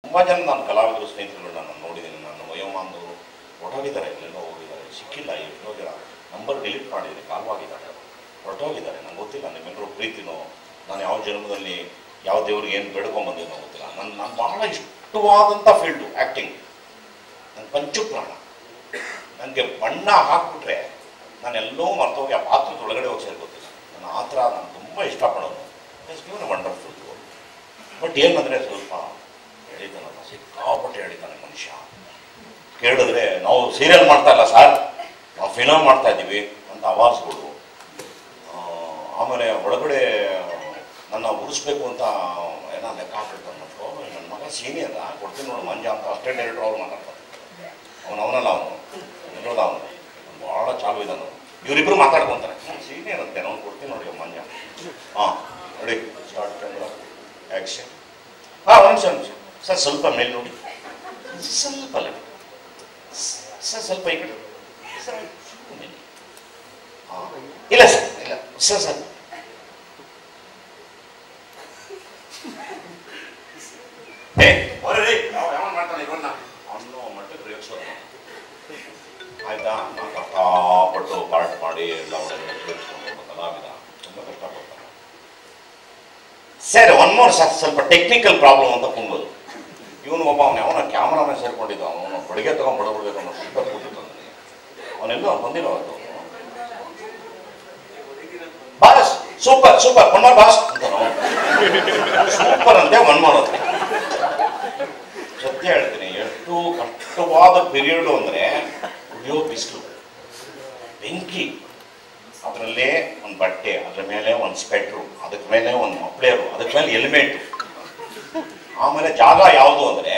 ತುಂಬ ಜನ ನಾನು ಕಲಾವಿದರು ಸ್ನೇಹಿತರುಗಳನ್ನ ನಾನು ನೋಡಿದ್ದೀನಿ ನನ್ನ ವಯೋಮಾನದವರು ಹೊರಟೋಗಿದ್ದಾರೆ ಎಲ್ಲೆಲ್ಲೋ ಹೋಗಿದ್ದಾರೆ ಸಿಕ್ಕಿಲ್ಲ ಎಷ್ಟೋ ಜನ ನಂಬರ್ ಡಿಲೀಟ್ ಮಾಡಿದ್ದೀನಿ ಕಾಲ್ವಾಗಿದ್ದಾರೆ ಹೊರಟೋಗಿದ್ದಾರೆ ನಂಗೆ ಗೊತ್ತಿಲ್ಲ ನಿಮ್ಮೆಲ್ಲರೂ ಪ್ರೀತಿನೋ ನಾನು ಯಾವ ಜನ್ಮದಲ್ಲಿ ಯಾವ ದೇವ್ರಿಗೆ ಏನು ಬೇಡ್ಕೊಂಬಂದಿನೋ ಗೊತ್ತಿಲ್ಲ ನನ್ನ ನಾನು ಬಹಳ ಇಷ್ಟವಾದಂಥ ಫೀಲ್ಡು ಆ್ಯಕ್ಟಿಂಗ್ ನನ್ನ ಪಂಚು ಪ್ರಾಣ ನನಗೆ ಬಣ್ಣ ಹಾಕ್ಬಿಟ್ರೆ ನಾನೆಲ್ಲೋ ಮರ್ತೋಗಿ ಆ ಪಾತ್ರದ ಒಳಗಡೆ ಹೋಗಿ ಸೇರ್ಕೋತಿಲ್ಲ ನಾನು ಆ ಥರ ನಾನು ತುಂಬ ಇಷ್ಟಪಡೋನು ಇಟ್ಸ್ ಗಿವನ್ ವಂಡರ್ಫುಲ್ ಬಟ್ ಏನಂದರೆ ಸ್ವಲ್ಪ ಎಳಿತಾನಲ್ಲ ಸಿಕ್ಕಾಪಟ್ಟೆ ಎಳಿತಾನೆ ಮನುಷ್ಯ ಕೇಳಿದ್ರೆ ನಾವು ಸೀರಿಯಲ್ ಮಾಡ್ತಾ ಇಲ್ಲ ಸರ್ ನಾವು ಫಿಲಮ್ ಮಾಡ್ತಾ ಇದ್ದೀವಿ ಅಂತ ಅವಾಜ್ಗಳು ಆ, ಆಮೇಲೆ ಒಳಗಡೆ ನನ್ನ ಉಳಿಸ್ಬೇಕು ಅಂತ ಏನೋ ಲೆಕ್ಕ ಹಾಕಿರ್ತಾನೆ ನನ್ನ ಮಗ ಸೀನಿಯರ್ ಕೊಡ್ತೀನಿ ನೋಡು ಮಂಜ ಅಂತ ಅಷ್ಟೇ ಡೈರೆಕ್ಟರ್ ಅವ್ರು ಮಾತಾಡ್ತಾರೆ ಅವನು ಅವನಲ್ಲ ಅವನು ಇರೋದ ಅವನು ಭಾಳ ಚಾಲು ಇದ್ದಾನು ಇವರಿಬ್ಬರು ಮಾತಾಡ್ಕೊಂತಾರೆ ಸೀನಿಯರ್ ಅಂತೆ ಅವ್ನು ಕೊಡ್ತೀನಿ ನೋಡಿ ಮಂಜ ಹಾಂ ನೋಡಿ ಸ್ಟಾರ್ಟ್ ಚಂದ್ರ ಆ್ಯಕ್ಷನ್ ಹಾಂ ಒಂದು ನಿಮಿಷ ನಿಮಿಷ ಸರ್ ಸ್ವಲ್ಪ ಮೇಲೆ ನೋಡಿ ಸ್ವಲ್ಪ ಲೆಫ್ಟ್ ಸರ್ ಸ್ವಲ್ಪ ಈ ಕಡೆ ಸರ್ ಮೇಲೆ. ಹಾಂ. ಇಲ್ಲ ಸರ್ ಇಲ್ಲ ಸರ್ ಸರ್ ಏ ಹೊರಡಿ ಯಾವ ಯಾವ ಮಾಡ್ತಾನೆ ಇವನ್ನ ಅನ್ನೋ ಮಟ್ಟಕ್ಕೆ ರೇಗಿಸೋದು ಆಯ್ತಾ ನಾನು ಕಷ್ಟಪಟ್ಟು ಪಾರ್ಟ್ ಮಾಡಿ ಎಲ್ಲ ಒಳಗೆ ಸೇರಿಸ್ಕೊಂಡು ಕಲಾವಿದ ತುಂಬ ಕಷ್ಟಪಡ್ತಾನೆ ಸರ್ ಒನ್ ಮೋರ್ ಸರ್ ಸ್ವಲ್ಪ ಟೆಕ್ನಿಕಲ್ ಪ್ರಾಬ್ಲಮ್ ಅಂತ ಕುಂಬೋದು ಇವನು ಒಬ್ಬ ಅವನು ಅವನ ಕ್ಯಾಮ್ರಾನ ಸೇರ್ಕೊಂಡಿದ್ದ ಅವನು ಬಡಿಗೆ ತಗೊಂಡು ಬಡಬಿಡ್ಬೇಕು ಅನ್ನೋ ಸೂಪರ್ ಕೂತಿತ್ತು ನನಗೆ ಅವನೆಲ್ಲೋ ಬಂದಿಲ್ಲ ಅವತ್ತು boss super super one more boss ಅಂತ ಸೂಪರ್ ಅಂತೆ ಒನ್ ಮೋರ್ ಅಂತೆ ಸತ್ಯ ಹೇಳ್ತೀನಿ ಎಷ್ಟು ಕಷ್ಟವಾದ ಪೀರಿಯಡ್ ಅಂದರೆ ಕುಡಿಯೋ ಬಿಸಿಲು ಬೆಂಕಿ ಅದರಲ್ಲೇ ಒಂದು ಬಟ್ಟೆ ಅದ್ರ ಮೇಲೆ ಒಂದು ಸ್ವೆಟ್ರು ಅದಕ್ಕೆ ಮೇಲೆ ಒಂದು ಮಪ್ಲೇರು ಅದಕ್ಕೆ ಮೇಲೆ ಹೆಲ್ಮೆಟ್ ಆಮೇಲೆ ಜಾಗ ಯಾವುದು ಅಂದರೆ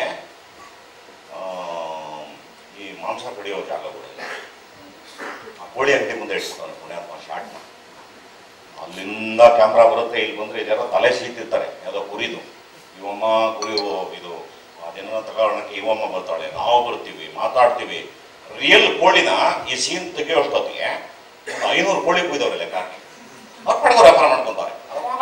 ಈ ಮಾಂಸ ಕಡಿಯೋ ಜಾಗಗಳೆಲ್ಲ ಆ ಕೋಳಿ ಅಂಗಡಿ ಮುಂದೆ ಇಟ್ಬಿಟ್ಟು ಪುಣ್ಯಾತ್ಮ ಶಾರ್ಟ್ನ ಅಲ್ಲಿಂದ ಕ್ಯಾಮ್ರಾ ಬರುತ್ತೆ ಇಲ್ಲಿ ಬಂದರೆ ಇದ್ಯಾರೋ ತಲೆ ಸೀತಿರ್ತಾರೆ ಯಾವುದೋ ಕುರಿದು ಇವಮ್ಮ ಕುರಿ ಇದು ಅದೇನೋ ತಗೊಳ್ಳೋಣಕ್ಕೆ ಇವಮ್ಮ ಬರ್ತಾಳೆ ನಾವು ಬರ್ತೀವಿ ಮಾತಾಡ್ತೀವಿ ರಿಯಲ್ ಕೋಳಿನ ಈ ಸೀನ್ ತೆಗಿಯೋಷ್ಟೊತ್ತಿಗೆ ಒಂದು ಐನೂರು ಕೋಳಿ ಕುಯ್ದವ್ರೆ ಲೆಕ್ಕ ಹಾಕಿ ಅವ್ರು ಪಡೆದವ್ರು ವ್ಯಾಪಾರ ಮಾಡ್ಕೊತಾರೆ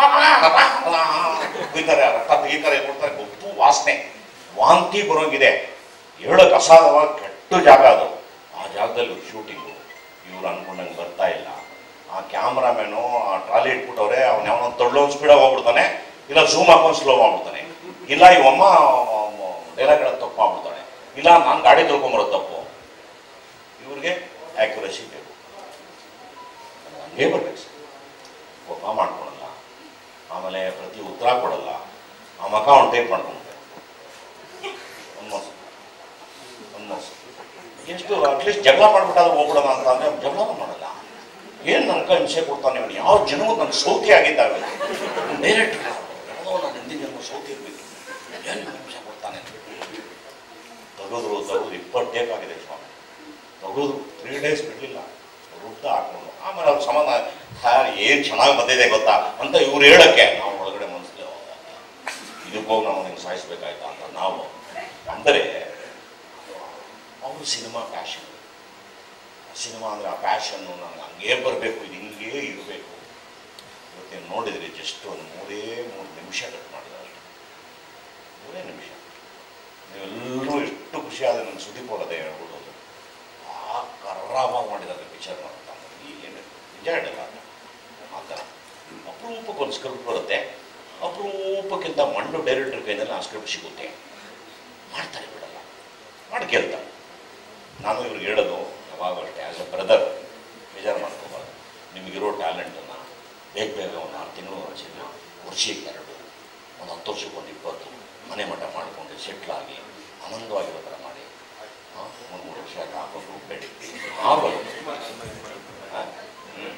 ಕುಯ್ತಾರೆ ರಕ್ತ ತೆಗಿತಾರೆ ಕೊಡ್ತಾರೆ ಗೊತ್ತು ವಾಸನೆ ವಾಂತಿ ಬರೋಂಗಿದೆ ಹೇಳಕ್ ಅಸಾಧವಾಗಿ ಕೆಟ್ಟ ಜಾಗ ಅದು ಆ ಜಾಗದಲ್ಲಿ ಶೂಟಿಂಗು ಇವ್ರು ಅನ್ಕೊಂಡಂಗೆ ಬರ್ತಾ ಇಲ್ಲ ಆ ಕ್ಯಾಮ್ರಾಮ್ಯಾನು ಆ ಟ್ರಾಲಿ ಇಟ್ಬಿಟ್ಟವ್ರೆ ಅವ್ನು ಯಾವನೋ ತೊಳ್ಳೊಂದು ಸ್ಪೀಡಾಗಿ ಹೋಗ್ಬಿಡ್ತಾನೆ ಇಲ್ಲ ಝೂಮ್ ಹಾಕೊಂಡು ಸ್ಲೋ ಮಾಡ್ಬಿಡ್ತಾನೆ ಇಲ್ಲ ಇವಮ್ಮ ಡೈಲಾಗ್ಗಳ ತಪ್ಪು ಮಾಡ್ಬಿಡ್ತಾನೆ ಇಲ್ಲ ನಾನು ಗಾಡಿ ತಿಳ್ಕೊಂಬರೋದು ತಪ್ಪು ಇವ್ರಿಗೆ ಆ್ಯಕ್ಯುರಸಿ ಬೇಕು ಹಂಗೇ ಬರ್ಬೇಕು ಸರ್ ಕೋಪ ಮಾಡ್ಕೊಳಲ್ಲ ಆಮೇಲೆ ಪ್ರತಿ ಉತ್ತರ ಕೊಡಲ್ಲ ಆ ಮಕ ಅವ್ನು ಟೇಕ್ ಮಾಡ್ಕೊಂಡ್ರೆ ಒಂದು ಮೋಸ ಒಂದು ಮೋಸ ಎಷ್ಟು ಅಟ್ಲೀಸ್ಟ್ ಜಗಳ ಮಾಡ್ಬಿಟ್ಟಾದ್ರೆ ಹೋಗ್ಬಿಡೋಣ ಅಂತ ಅಂದ್ರೆ ಜಗಳನೂ ಮಾಡಲ್ಲ ಏನು ನನಗೆ ಹಿಂಸೆ ಕೊಡ್ತಾನೆ ಇವನು ಯಾವ ಜನ್ಮದ ನನ್ನ ಸೌತಿ ಆಗಿದ್ದಾವೆ ಡೈರೆಕ್ಟ್ ಯಾವುದೋ ನನ್ನ ಹಿಂದಿನ ಜನ್ಮ ಸೌತಿ ಇರಬೇಕು ಏನು ನನಗೆ ಹಿಂಸೆ ಕೊಡ್ತಾನೆ ತೆಗೆದ್ರು ತೆಗೆದು ಇಪ್ಪತ್ತು ಟೇಕ್ ಆಗಿದೆ ಸ್ವಾಮಿ ತೆಗೆದು ತ್ರೀ ಡೇಸ್ ಬಿಡಲಿಲ್ಲ ರುಟ್ಟ ಹಾಕೊಂಡು ಆಮೇಲೆ ಅವ್ರು ಸಮಾಧಾನ ಸರ್ ಏನು ಚೆನ್ನಾಗಿ ಬಂದಿದೆ ಗೊತ್ತಾ ಅಂತ ಇವ್ರು ಹೇಳಕ್ಕೆ ನಾವು ಒಳಗಡೆ ಮನಸ್ಸಲ್ಲಿ ಇದಕ್ಕೆ ಹೋಗಿ ನಾವು ನಿಮ್ಗೆ ಸಾಯಿಸ್ಬೇಕಾಯ್ತಾ ಅಂತ ನಾವು ಅಂದರೆ ಅವರು ಸಿನಿಮಾ ಪ್ಯಾಷನ್ ಸಿನಿಮಾ ಅಂದರೆ ಆ ಪ್ಯಾಷನ್ನು ನನಗೆ ಹಂಗೇ ಬರಬೇಕು ಇದು ಹಿಂಗೇ ಇರಬೇಕು ಇವತ್ತೇನು ನೋಡಿದ್ರಿ ಜಸ್ಟ್ ಒಂದು ಮೂರೇ ಮೂರು ನಿಮಿಷ ಕಟ್ ಮಾಡಿದ್ದಾರೆ ಮೂರೇ ನಿಮಿಷ ನೀವೆಲ್ಲರೂ ಎಷ್ಟು ಖುಷಿಯಾದ ನನ್ನ ಸುದೀಪ್ ಅವ್ರು ಅದೇ ಹೇಳ್ಬಿಡೋದು ಆ ಕರ್ರಾವಾಗಿ ಮಾಡಿದ್ದಾರೆ ಪಿಕ್ಚರ್ ಅಂತ ಏನು ನಿಜ ಹೇಳಲ್ಲ ಅದು ಆ ಥರ ಅಪರೂಪಕ್ಕೆ ಒಂದು ಸ್ಕ್ರಿಪ್ಟ್ ಬರುತ್ತೆ ಅಪರೂಪಕ್ಕಿಂತ ಮಂಡು ಡೈರೆಕ್ಟರ್ ಕೈನಲ್ಲಿ ಆ ಸ್ಕ್ರಿಪ್ಟ್ ಸಿಗುತ್ತೆ ಮಾಡ್ತಾರೆ ಬಿಡಲ್ಲ ಮಾಡಿ ಕೇಳ್ತಾರೆ ನಾನು ಇವ್ರಿಗೆ ಹೇಳೋದು ಯಾವಾಗ ಅಷ್ಟೇ ಆ್ಯಸ್ ಎ ಬ್ರದರ್ ಬೇಜಾರು ಮಾಡ್ಕೋಬಾರ್ದು ನಿಮಗಿರೋ ಟ್ಯಾಲೆಂಟನ್ನು ಬೇಗ ಬೇಗ ಒಂದು ಆರು ತಿಂಗಳು ವರ್ಷಿಲ್ಲ ವರ್ಷಕ್ಕೆ ಎರಡು ಒಂದು ಹತ್ತು ವರ್ಷಕ್ಕೆ ಒಂದು ಇಪ್ಪತ್ತು ಮನೆ ಮಠ ಮಾಡಿಕೊಂಡು ಸೆಟ್ಲಾಗಿ ಆನಂದವಾಗಿರೋ ಥರ ಮಾಡಿ ಹಾಂ ಮೂರು ಮೂರು ವರ್ಷ ಹಾಕೊಂಡು ಬೇಡಿ ಆಗೋದು ಹಾಂ ಹ್ಞೂ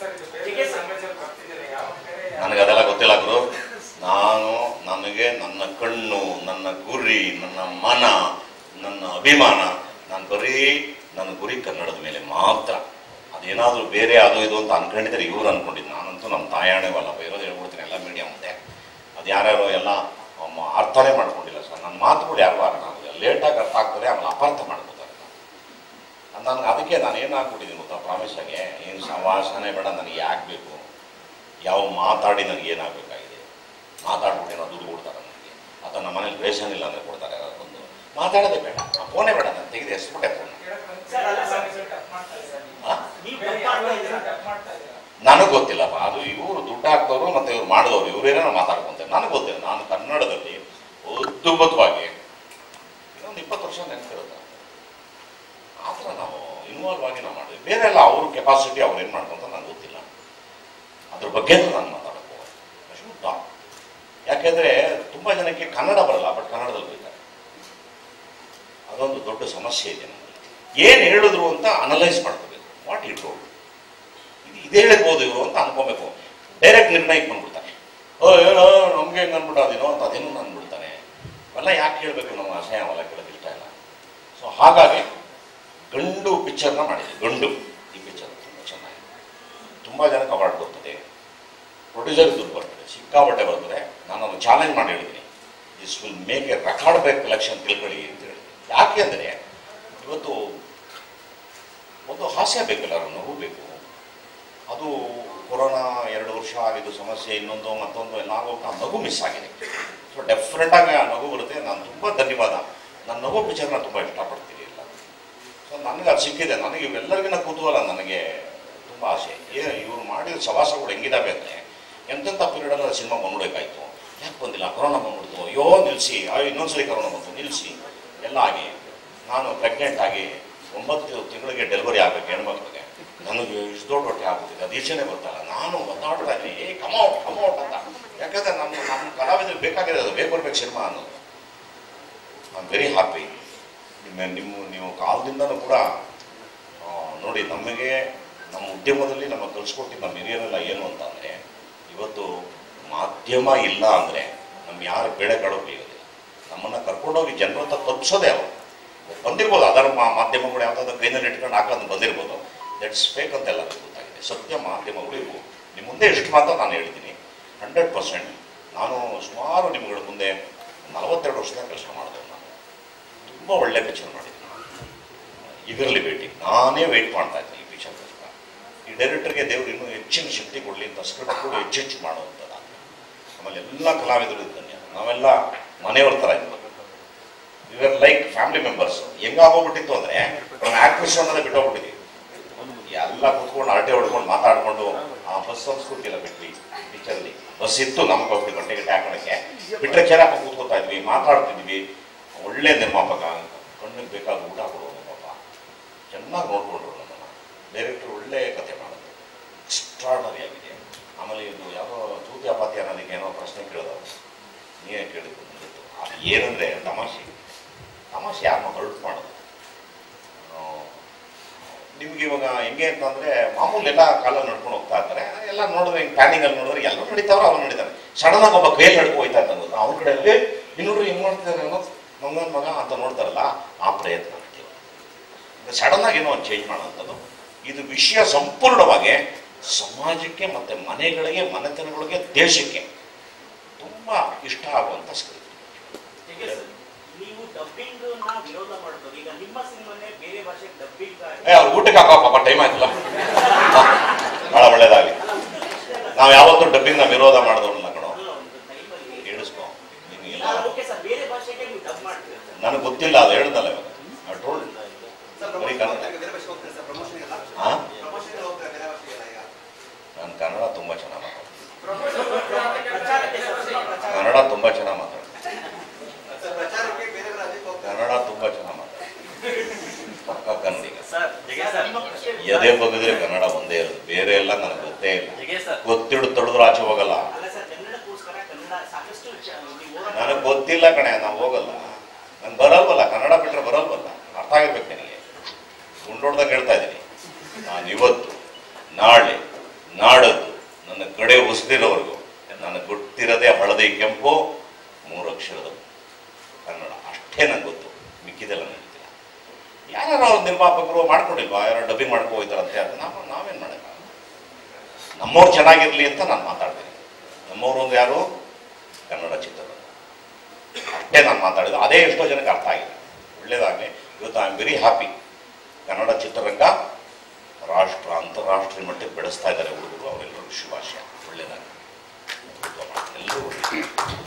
ನನಗೆ ಅದೆಲ್ಲ ಗೊತ್ತಿಲ್ಲ ಗುರು ನಾನು ನನಗೆ ನನ್ನ ಕಣ್ಣು ನನ್ನ ಗುರಿ ನನ್ನ ಮನ ನನ್ನ ಅಭಿಮಾನ ನಾನು ಬರೀ ನನ್ನ ಗುರಿ ಕನ್ನಡದ ಮೇಲೆ ಮಾತ್ರ ಅದೇನಾದರೂ ಬೇರೆ ಅದು ಇದು ಅಂತ ಅನ್ಕೊಂಡಿದ್ರೆ ಇವ್ರು ಅನ್ಕೊಂಡಿದ್ದು ನಾನಂತೂ ನಮ್ಮ ತಾಯಾಣೆವಲ್ಲ ಇರೋದು ಹೇಳ್ಬಿಡ್ತೀನಿ ಎಲ್ಲ ಮೀಡಿಯಾ ಮುಂದೆ ಅದು ಯಾರ್ಯಾರೋ ಎಲ್ಲ ಅಮ್ಮ ಅರ್ಥನೇ ಮಾಡ್ಕೊಂಡಿಲ್ಲ ಸರ್ ನನ್ನ ಮಾತುಗಳು ಯಾರಿಗೂ ಅರ್ಥ ಆಗೋದಿಲ್ಲ ಲೇಟಾಗಿ ಅರ್ಥ ಆಗ್ತದೆ ಆಮೇಲೆ ಅಪಾರ್ಥ ಮಾಡ್ಕೋತಾರೆ ನನಗೆ ಅದಕ್ಕೆ ನಾನು ಏನು ಹಾಕ್ಬಿಟ್ಟಿದ್ದೀನಿ ಗೊತ್ತಾ ಪ್ರಾಮಿಸಾಗೆ ಏನು ಸವಾಸನೆ ಬೇಡ ನನಗೆ ಯಾಕೆ ಬೇಕು ಯಾವ ಮಾತಾಡಿ ನನಗೆ ಏನಾಗಬೇಕಾಗಿದೆ ಮಾತಾಡ್ಬಿಟ್ಟು ಏನೋ ದುಡ್ಡು ಕೊಡ್ತಾರೆ ನನಗೆ ಅಥವಾ ನಮ್ಮ ಮನೇಲಿ ರೇಷನ್ ಇಲ್ಲ ಅಂದರೆ ಕೊಡ್ತಾರೆ ಮಾತಾಡೋದೇ ಬೇಡ ಫೋನೇ ಬೇಡ ನಾನು ತೆಗೆದು ಎಸ್ಬಿಟ್ಟೆ ಫೋನ್ ಸರ್, ಅಲ್ಲ ಸರ್. ನೀವು ತಪ್ಪು ಮಾಡ್ತಾ ಇದ್ದೀರಾ. ನನಗೆ ಗೊತ್ತಿಲ್ಲಪ್ಪ ಅದು ಇವರು ದುಡ್ಡು ಹಾಕ್ದವರು ಮತ್ತೆ ಇವ್ರು ಮಾಡಿದವರು ಇವರೇನೋ ಮಾತಾಡ್ಕೊಂತಾರೆ ನನಗೆ ಗೊತ್ತಿಲ್ಲ ನಾನು ಕನ್ನಡದಲ್ಲಿ ಅದ್ಭುತವಾಗಿ ಇನ್ನೊಂದು ಇಪ್ಪತ್ತು ವರ್ಷ ನೆನಪಿರುತ್ತೆ ಆ ಥರ ನಾವು ಇನ್ವಾಲ್ವ್ ಆಗಿ ನಾವು ಮಾಡಿದ್ವಿ ಬೇರೆ ಎಲ್ಲ ಅವ್ರ ಕೆಪಾಸಿಟಿ ಅವ್ರು ಏನು ಮಾಡ್ಕೊಂತ ನನಗೆ ಗೊತ್ತಿಲ್ಲ ಅದ್ರ ಬಗ್ಗೆ ನಾನು ಮಾತಾಡೋದು ಶುದ್ಧ ಯಾಕೆಂದರೆ ತುಂಬ ಜನಕ್ಕೆ ಕನ್ನಡ ಬರಲ್ಲ ಬಟ್ ಕನ್ನಡದಲ್ಲಿ ಬರೀತಾರೆ ಅದೊಂದು ದೊಡ್ಡ ಸಮಸ್ಯೆ ಇದೆ ನಮ್ಮಲ್ಲಿ ಏನು ಹೇಳಿದ್ರು ಅಂತ ಅನಲೈಸ್ ಮಾಡ್ಕೋಬೇಕು ವಾಟ್ ಇಟ್ ರೋಡ್ ಇದು ಇದು ಹೇಳಿರ್ಬೋದು ಇವರು ಅಂತ ಅನ್ಕೋಬೇಕು ಡೈರೆಕ್ಟ್ ನಿರ್ಣಯಕ್ಕೆ ಬಂದ್ಬಿಡ್ತಾರೆ ಓ ಏನೋ ನಮ್ಗೆ ಹೆಂಗೆ ಅಂದ್ಬಿಟ್ಟು ಅದೇನೋ ಅಂತ ಅದೇನೋ ಅಂದ್ಬಿಡ್ತಾನೆ ಅವೆಲ್ಲ ಯಾಕೆ ಹೇಳಬೇಕು ನಮ್ಮ ಅಸಹ್ಯ ಅವೆಲ್ಲ ಕೇಳೋದು ಇಷ್ಟ ಇಲ್ಲ ಸೊ ಹಾಗಾಗಿ ಗಂಡು ಪಿಕ್ಚರ್ನ ಮಾಡಿದೆ ಗಂಡು ಈ ಪಿಕ್ಚರ್ ತುಂಬ ಚೆನ್ನಾಗಿದೆ ತುಂಬ ಜನಕ್ಕೆ ಅವಾರ್ಡ್ ಬರ್ತದೆ ಪ್ರೊಡ್ಯೂಸರ್ ದುಡ್ಡು ಬರ್ತದೆ ಸಿಕ್ಕಾಪಟ್ಟೆ ಬರ್ತದೆ ನಾನು ಅದನ್ನು ಚಾಲೆಂಜ್ ಮಾಡಿ ಹೇಳಿದ್ದೀನಿ this will make a record break collection ತಿಳ್ಕೊಳ್ಳಿ ಅಂತ ಹೇಳಿ ಯಾಕೆ ಅಂದರೆ ಇವತ್ತು ಒಂದು ಹಾಸ್ಯ ಬೇಕಲ್ಲ ನಗು ಬೇಕು ಅದು ಕೊರೋನಾ ಎರಡು ವರ್ಷ ಆಗಿದ್ದು ಸಮಸ್ಯೆ ಇನ್ನೊಂದು ಮತ್ತೊಂದು ಎಲ್ಲ ಆಗೋಗಿ ಆ ನಗು ಮಿಸ್ ಆಗಿದೆ ಸೊ ಡೆಫಿನೆಟಾಗಿ ಆ ನಗು ಬರುತ್ತೆ ನಾನು ತುಂಬ ಧನ್ಯವಾದ ನಾನು ನಗು ಪಿಕ್ಚರ್ನ ತುಂಬ ಇಷ್ಟಪಡ್ತೀನಿ ಎಲ್ಲ ಸೊ ನನಗೆ ಅದು ಸಿಕ್ಕಿದೆ ನನಗೆ ಇವೆಲ್ಲರಿಗಿನ ಕುತೂಹಲ ನನಗೆ ತುಂಬ ಆಸೆ ಏ ಇವ್ರು ಮಾಡಿದ ಸವಾಸಗಳು ಹೆಂಗಿದಾವೆ ಅಂದರೆ ಎಂತೆಂಥ ಪೀರಿಯಡಲ್ಲಿ ಸಿನಿಮಾ ಬಂದ್ಬಿಡ್ಬೇಕಾಯ್ತು ಯಾಕೆ ಬಂದಿಲ್ಲ ಕೊರೋನಾ ಬಂದ್ಬಿಡ್ತು ಅಯ್ಯೋ ನಿಲ್ಲಿಸಿ ಅಯ್ಯೋ ಇನ್ನೊಂದ್ಸಲಿ ಕೊರೋನಾ ಬಂತು ನಿಲ್ಲಿಸಿ ಎಲ್ಲ ಆಗಿ ನಾನು ಪ್ರೆಗ್ನೆಂಟ್ ಆಗಿ ಒಂಬತ್ತು ತಿಂಗಳಿಗೆ ಡೆಲಿವರಿ ಆಗಬೇಕು ಹೆಣ್ಮಕ್ಳಿಗೆ ನನಗೆ ಇಷ್ಟು ದೊಡ್ಡ ಹೊಟ್ಟೆ ಆಗ್ಬಿಟ್ಟಿದೆ ಅದು ಈಚೆನೇ ಬರ್ತಲ್ಲ ನಾನು ಒದ್ದಾಡ್ತಾ ಇದ್ದೀನಿ ಏ ಕಮೌಟ್ ಕಮೌಟ್ ಅಂತ ಯಾಕಂದ್ರೆ ನಮ್ಮ ನಮ್ಮ ಕಲಾವಿದರಿಗೆ ಬೇಕಾಗಿರೋದು ಬೇಕು ಬರ್ಬೇಕು ಸಿನಿಮಾ ಅನ್ನೋದು ಐ ಆಮ್ ವೆರಿ ಹ್ಯಾಪಿ ನಿಮ್ಮ ನಿಮ್ಮ ನೀವು ಕಾಲದಿಂದನೂ ಕೂಡ ಆ, ನೋಡಿ ನಮಗೆ ನಮ್ಮ ಉದ್ಯಮದಲ್ಲಿ ನಮ್ಮ ಕಲಿಸ್ಕೊಟ್ಟಿದ್ದ ನಮ್ಮ ಹಿರಿಯರೆಲ್ಲ ಏನು ಅಂತ ಅಂದರೆ ಇವತ್ತು ಮಾಧ್ಯಮ ಇಲ್ಲ ಅಂದರೆ ನಮ್ಮ ಯಾರು ಬೆಳೆ ಕಳೋದಿಲ್ಲ ನಮ್ಮನ್ನು ಕರ್ಕೊಂಡೋಗಿ ಜನರ ಹತ್ರ ತಪ್ಪಿಸೋದೇ ಅವರು ಬಂದಿರ್ಬೋದು ಅದರ ಮಾ ಮಾಧ್ಯಮಗಳು ಯಾವುದಾದ್ರು ಕೈನಲ್ಲಿ ಇಟ್ಕೊಂಡು ಹಾಕೋದು ಬಂದಿರ್ಬೋದು ದಟ್ಸ್ ಫೇಕ್ ಅಂತ ಎಲ್ಲರಿಗೂ ಗೊತ್ತಾಗಿದೆ ಸತ್ಯ ಮಾಧ್ಯಮಗಳು ಇವು ನಿಮ್ಮ ಮುಂದೆ ಎಷ್ಟು ಮಾತ್ರ ನಾನು ಹೇಳಿದ್ದೀನಿ ಹಂಡ್ರೆಡ್ ಪರ್ಸೆಂಟ್ ನಾನು ಸುಮಾರು ನಿಮ್ಗಳ ಮುಂದೆ ನಲವತ್ತೆರಡು ವರ್ಷದ ಕೆಲಸ ಮಾಡಿದೆ ನಾನು ತುಂಬ ಒಳ್ಳೆ ಪಿಕ್ಚರ್ ಮಾಡಿದ್ದೀನಿ ಇದರಲ್ಲಿ ವೇಟಿಂಗ್ ನಾನೇ ವೆಯ್ಟ್ ಮಾಡ್ತಾ ಇದ್ದೀನಿ ಈ ಪಿಕ್ಚರ್ಗೋಸ್ಕರ ಈ ಡೈರೆಕ್ಟರ್ಗೆ ದೇವರು ಇನ್ನೂ ಹೆಚ್ಚಿನ ಶಕ್ತಿ ಕೊಡಲಿ ಅಂತ ಸ್ಕ್ರಿಪ್ಟ್ ಕೂಡ ಹೆಚ್ಚೆಚ್ಚು ಮಾಡುವಂಥದ್ದು ಆಮೇಲೆ ಎಲ್ಲ ಕಲಾವಿದರು ಇದ್ದಾನೆ ನಾವೆಲ್ಲ ಮನೆಯವ್ರ ಥರ ಇದ್ವಿ ಇವರು ಲೈಕ್ ಫ್ಯಾಮಿಲಿ ಮೆಂಬರ್ಸ್ ಹೆಂಗಾಗೋಗ್ಬಿಟ್ಟಿತ್ತು ಅಂದರೆ ನಾವು ಆಕ್ಟ್ರೆಸ್ ಅನ್ನೋದೇ ಬಿಟ್ಟೋಗ್ಬಿಟ್ಟಿದ್ವಿ ಎಲ್ಲ ಕುತ್ಕೊಂಡು ಹರಟೆ ಹೊಡ್ಕೊಂಡು ಮಾತಾಡ್ಕೊಂಡು ಆ ಬಸ್ ಸಂಸ್ಕೃತಿ ಎಲ್ಲ ಬಿಟ್ವಿ ಪಿಕ್ಚರ್ಲಿ ಬಸ್ ಇತ್ತು ನಮ್ಗೆ ಹೋಗ್ತೀವಿ ಗಂಟೆ ಗಂಟೆ ಹಾಕೋಣಕ್ಕೆ ಬಿಟ್ಟರೆ ಚೇರ್ ಹಾಕೊಂಡು ಕೂತ್ಕೊತಾ ಇದ್ವಿ ಮಾತಾಡ್ತಿದ್ವಿ ಒಳ್ಳೆ ನಿರ್ಮಾಪಕ ಕಣ್ಣಿಗೆ ಬೇಕಾದ ಊಟ ಕೊಡೋನು ಪಾಪ ಚೆನ್ನಾಗಿ ನೋಡ್ಕೊಂಡ್ರು ನಮ್ಮನ್ನು ಡೈರೆಕ್ಟರ್ ಒಳ್ಳೆ ಕತೆ ಮಾಡೋದು ಎಕ್ಸ್ಟ್ರಾಡನರಿ ಆಗಿದೆ ಆಮೇಲೆ ಇದು ಯಾವುದೋ ತೂತಿ ಅಪಾತಿ ಅನ್ನೋದಕ್ಕೆ ಏನೋ ಪ್ರಶ್ನೆ ಕೇಳಿದವರು ನೀವೇ ಕೇಳಿದ್ದು ಬಂದಿತ್ತು ಅದು ಏನಂದರೆ ತಮಾಷೆ ತಮಾಷೆ ಯಾರನ್ನ ಹೊರಟು ಮಾಡೋದು ಆ, ನಿಮ್ಗೆ ಇವಾಗ ಹೆಂಗೆ ಅಂತಂದ್ರೆ ಮಾಮೂಲಿ ಎಲ್ಲ ಕಾಲ ನಡ್ಕೊಂಡು ಹೋಗ್ತಾ ಇರ್ತಾರೆ ಎಲ್ಲ ನೋಡಿದ್ರೆ ಹಿಂಗೆ ಪ್ಯಾನಿಂಗ್ ಅಲ್ಲಿ ನೋಡಿದ್ರೆ ಎಲ್ಲರೂ ನಡೀತಾವ್ರು ಅವ್ರು ನಡೀತಾರೆ ಸಡನ್ ಆಗಿ ಒಬ್ಬ ಕೈಯಲ್ಲಿ ನಡ್ಕೊ ಹೋಯ್ತಾ ಇರ್ತಾನೆ ಗೊತ್ತಾ ಅವ್ರ ಕಡೆ ಅಲ್ಲಿ ಇನ್ನೊಬ್ರು ಹಿಂಗೆ ಮಾಡ್ತಿದ್ದಾರೆ ಏನೋ ಮಂಗನ ಮಗ ಅಂತ ನೋಡ್ತಾರಲ್ಲ ಆ ಪ್ರಯತ್ನ ಮಾಡ್ತೀವಿ ಸಡನ್ ಆಗಿ ಏನೋ ಒಂದು ಚೇಂಜ್ ಮಾಡೋಂಥದ್ದು ಇದು ವಿಷಯ ಸಂಪೂರ್ಣವಾಗಿ ಸಮಾಜಕ್ಕೆ ಮತ್ತೆ ಮನೆಗಳಿಗೆ ಮನೆತನಗಳಿಗೆ ದೇಶಕ್ಕೆ ತುಂಬ ಇಷ್ಟ ಆಗುವಂಥ ಸ್ಕ್ರಿಪ್ಟ್ ಹೇಗೆ ಸರ್? ನೀವು ಡಬ್ಬಿಂಗ್ ನ ವಿರೋಧ ಮಾಡ್ಬೋದು ಈಗ ನಿಮ್ಮ ಸಿನಿಮಾನೇ ಬೇರೆ ಭಾಷೆಗೆ ಡಬ್ಬಿಂಗ್ ಏ ಅವ್ರು ಊಟಕ್ಕೆ ಹಾಕೋ ಪಾಪ ಟೈಮ್ ಆಯ್ತಲ್ಲ ಭಾಳ ಒಳ್ಳೇದಾಗಲಿ ನಾವು ಯಾವತ್ತೂ ಡಬ್ಬಿಂಗ್ ನಾವು ವಿರೋಧ ಮಾಡಿದವ್ರಲ್ಲ ಕಣೋ ಒಂದು ಟೈಮಲ್ಲಿ ಹೇಳಿಸ್ಕೊ ನೀನು ಇಲ್ಲ ಓಕೆ ಸರ್ ಬೇರೆ ಭಾಷೆಗೆ ನೀವು ಡಬ್ ಮಾಡ್ತೀರಾ ಸರ್ ನನಗೆ ಗೊತ್ತಿಲ್ಲ ಅದು ಹೇಳ್ದಲ್ಲ ಇವಾಗ I told you. ಬರೀ ಕನ್ನಡ ಹಾ ನಾನು ಕನ್ನಡ ತುಂಬ ಚೆನ್ನಾಗಿ ಮಾತಾಡ್ತೀನಿ ಪ್ರಚಾರಕ್ಕೆ ಸರ್ ಪ್ರಚಾರ ಕನ್ನಡ ತುಂಬ ಚೆನ್ನಾಗಿ ಮಾತಾಡ್ತೀನಿ ಕನ್ನಡ ತುಂಬ ಚೆನ್ನಾಗಿ ಮಾತಾಡ್ತೀನಿ ಪಕ್ಕ ಕನ್ನಡಿಗ ಸರ್ ಜಗೆ ಸರ್ ಎದೆ ಬಗ್ಗಿದ್ರೆ ಕನ್ನಡ ಒಂದೇ ಇರೋದು ಬೇರೆ ಎಲ್ಲ ನನಗೆ ಗೊತ್ತೇ ಇಲ್ಲ ಜಗೆ ಸರ್ ಗೊತ್ತಿಡು ತೊಳೆದ್ರು ಆಚೆ ಹೋಗಲ್ಲ ಅಲ್ಲ ಸರ್ ಕನ್ನಡಕ್ಕೋಸ್ಕರ ಕನ್ನಡ ಸಾಕಷ್ಟು ಚ- ನೀವು ಹೋರಾಟ ನನಗೆ ಗೊತ್ತಿಲ್ಲ ಕಣೆ ನಾವು ಹೋಗಲ್ಲ ನಂಗೆ ಬರಲ್ವಲ್ಲ ಕನ್ನಡ ಬಿಟ್ಟರೆ ಬರಲ್ವಲ್ಲ ಅರ್ಥ ಆಗಿರ್ಬೇಕು ನನಗೆ ಗುಂಡೊಡ್ದಾಗ ಹೇಳ್ತಾ ಇದ್ದೀನಿ ನಾನು ಇವತ್ತು ನಾಳೆ ನಾಡದ್ದು ನನ್ನ ಕಡೆ ಉಸಿರಿರೋವರೆಗೂ ನನಗೆ ಗೊತ್ತಿರೋದೇ ಹಳದಿ ಕೆಂಪು ಮೂರು ಅಕ್ಷರದ ಕನ್ನಡ ಅಷ್ಟೇ ನಂಗೆ ಗೊತ್ತು ಮಿಕ್ಕಿದೆಲ್ಲ ನನಗೆ ಗೊತ್ತಿಲ್ಲ ಯಾರು ಅವ್ರು ನಿರ್ಮಾಪಕರು ಮಾಡ್ಕೊಂಡಿಲ್ವಾ ಯಾರೋ ಡಬ್ಬಿಂಗ್ ಮಾಡ್ಕೊ ಹೋಯ್ತಾರಂತೆ ಅದು ನಾವು ನಾವೇನು ಮಾಡೋಕ್ಕಾಗಲ್ಲ ನಮ್ಮವ್ರು ಚೆನ್ನಾಗಿರ್ಲಿ ಅಂತ ನಾನು ಮಾತಾಡ್ತೀನಿ ನಮ್ಮವ್ರು ಒಂದು ಯಾರು ಕನ್ನಡ ಚಿತ್ರರಂಗ ಅಷ್ಟೇ ನಾನು ಮಾತಾಡಿದ್ದು ಅದೇ ಎಷ್ಟೋ ಜನಕ್ಕೆ ಅರ್ಥ ಆಗಿದೆ ಒಳ್ಳೇದಾಗಲಿ ಇವತ್ತು I am very happy Kannada ಚಿತ್ರರಂಗ ರಾಷ್ಟ್ರ ಅಂತಾರಾಷ್ಟ್ರೀಯ ಮಟ್ಟಕ್ಕೆ ಬೆಳೆಸ್ತಾ ಇದ್ದಾರೆ ಹುಡುಗರು ಅವರೆಲ್ಲರಿಗೂ ಶುಭಾಶಯ ಒಳ್ಳೇದಾಗಲಿ ಎಲ್ಲರೂ ಒಳ್ಳೆಯದು.